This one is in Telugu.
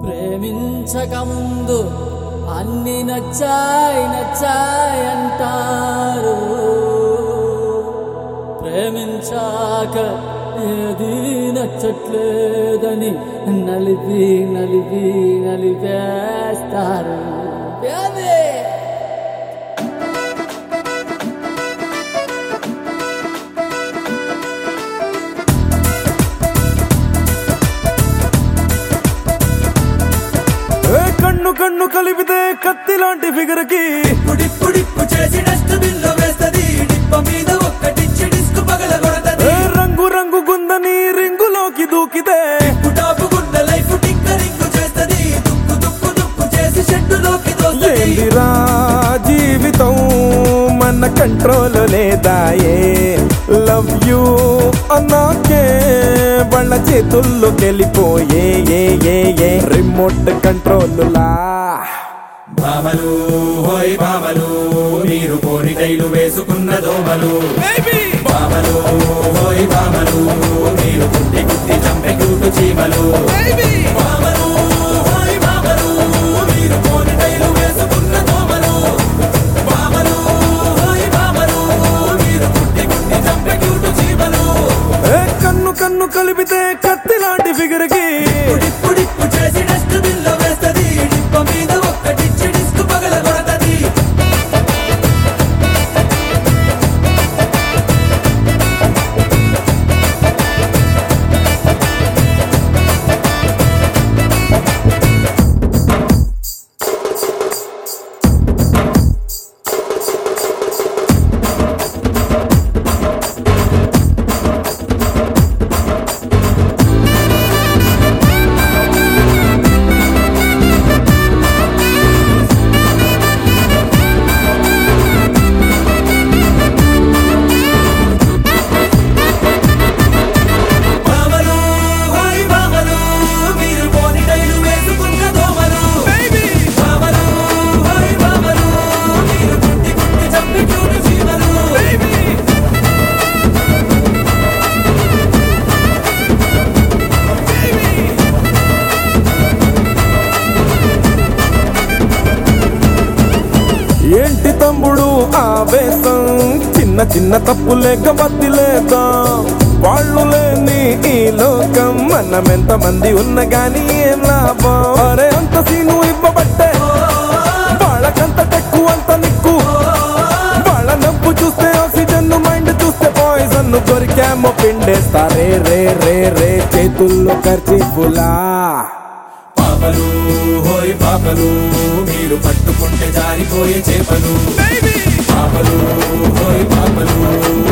ప్రేమించక ముందు అన్ని నచ్చాయి నచ్చాయి అంటారు ప్రేమించాక ఏది నచ్చట్లేదని నలిపి నలిపి నలిపేస్తారు Baby! ఏ కన్ను కన్ను కలిపితే కత్తి లాంటి ఫిగర్ కి పుడిప్పుడిప్పు చేసి డస్ట్బిన్ లో వేస్తది డిప్ప మీద ఒక్కటిచ్చి డిస్క్ పగల కొడతది ఏ రంగు రంగు గుందని రింగులోకి దూకితే పుటాపుకున్న లైఫ్ టింకరింగ్ చేస్తది దుక్కు దుక్కు దుక్కు చేసి షెడ్డులోకి తోస్తది ఏందిరా జీవితం మన కంట్రోల్ లేదాయే లవ్ యూ అన్నాకే వాళ్ళ చేతుల్లోకి వెళ్ళిపోయే ఏ ఏ ఏ రిమోట్ కంట్రోల్ లా భామలు హోయ్ భామలు మీరు కోరి టైలు వేసుకున్న దోమలు భామలు హోయ్ భామలు మీరు కుట్టి కుట్టి చంపే క్యూటు చీమలు భామలు హోయ్ భామలు మీరు కోరి టైలు వేసుకున్న దోమలు భామలు హోయ్ భామలు మీరు కుట్టి కుట్టి చంపే క్యూటు చీమలు ఏ కన్ను కన్ను కలిపితే కత్తి లాంటి ఫిగర్ కి పుడిప్పుడిప్పు చేసి డస్ట్బిన్ లో వేస్తది డిప్ప మీద ఒక్కటిచ్చి డిస్క్ పగల కొడతది భామలు హాయ్ భామలు మీరు పోని టైలు వేసుకున్న దోమలు భామలు హాయ్ భామలు మీరు కుట్టి కుట్టి చంపి క్యూటు చీమలు ఏంటి తమ్ముడు ఆవేశం చిన్న చిన్న తప్పులేక వదిలేద్దాం వాళ్ళు లేని ఈ లోకం మనం ఎంత మంది ఉన్న గాని ఏం లాభం అరే అంత సీను ఇవ్వబట్టే వాళ్ళకంత టెక్కు అంత నిక్కు వాళ్ళ నవ్వు చూస్తే ఆక్సిజన్ మైండ్ చూస్తే పాయిజన్ దొరికామో పిండేస్తారే రే రే రే చేతుల్లో ఖర్చీపులా పాపలు హోయ్ పాపలు మీరు పట్టుకుంటే జారిపోయే చేపలు పాపలు హోయ్ పాపలు